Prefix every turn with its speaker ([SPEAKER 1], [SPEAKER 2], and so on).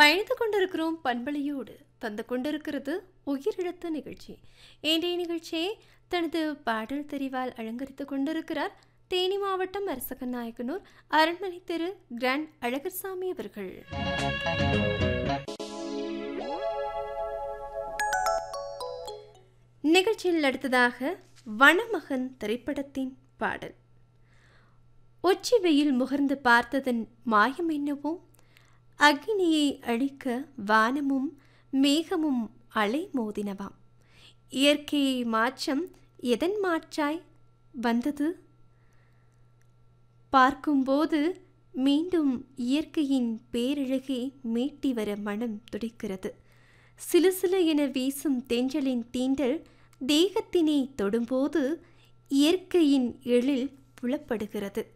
[SPEAKER 1] பயணித்து கொண்டிருக்கிறோம் பண்பலையோடு தந்து கொண்டிருக்கிறது உயிரிழத்த நிகழ்ச்சி இன்றைய நிகழ்ச்சியை தனது பாடல் தெரிவால் அலங்கரித்துக் கொண்டிருக்கிறார் தேனி மாவட்டம் அரசகன் நாயக்கனூர் அரண்மனை தெரு கிராண்ட் அழகர்சாமி அவர்கள் நிகழ்ச்சியில் அடுத்ததாக வனமகன் திரைப்படத்தின் பாடல் உச்சி வெயில் முகர்ந்து பார்த்ததன் மாயம் என்னவோ அக்னியை அழிக்க வானமும் மேகமும் அலை மோதினவாம் இயற்கையை மாற்றம் எதன் மாற்றாய் வந்தது பார்க்கும்போது மீண்டும் இயற்கையின் பேரழகை மீட்டி வர மனம் துடிக்கிறது சிலு சிலு என வீசும் தென்றலின் தீண்டல் தேகத்தினை தொடும்போது இயற்கையின் எழில் புலப்படுகிறது